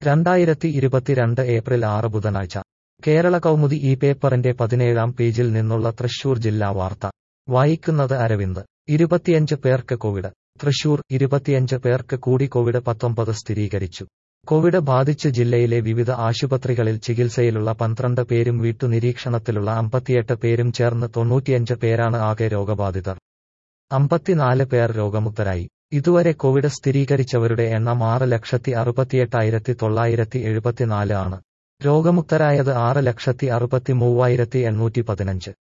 രണ്ടായിരത്തി ഇരുപത്തിരണ്ട് ഏപ്രിൽ ആറ് ബുധനാഴ്ച കേരള കൗമുദി ഈ പേപ്പറിന്റെ പതിനേഴാം പേജിൽ നിന്നുള്ള തൃശൂർ ജില്ലാ വാർത്ത വായിക്കുന്നത് അരവിന്ദ് ഇരുപത്തിയഞ്ച് പേർക്ക് കോവിഡ് തൃശൂർ ഇരുപത്തിയഞ്ച് പേർക്ക് കൂടി കോവിഡ് പത്തൊമ്പത് സ്ഥിരീകരിച്ചു കോവിഡ് ബാധിച്ച് ജില്ലയിലെ വിവിധ ആശുപത്രികളിൽ ചികിത്സയിലുള്ള പന്ത്രണ്ട് പേരും വീട്ടുനിരീക്ഷണത്തിലുള്ള അമ്പത്തിയെട്ട് പേരും ചേർന്ന് തൊണ്ണൂറ്റിയഞ്ച് പേരാണ് ആകെ രോഗബാധിതർ അമ്പത്തിനാല് പേർ രോഗമുക്തരായി ഇതുവരെ കോവിഡ് സ്ഥിരീകരിച്ചവരുടെ എണ്ണം ആറ് ലക്ഷത്തി അറുപത്തിയെട്ടായിരത്തി തൊള്ളായിരത്തി എഴുപത്തിനാല് ആണ് രോഗമുക്തരായത് ആറ് ലക്ഷത്തി അറുപത്തി മൂവായിരത്തി എണ്ണൂറ്റി പതിനഞ്ച്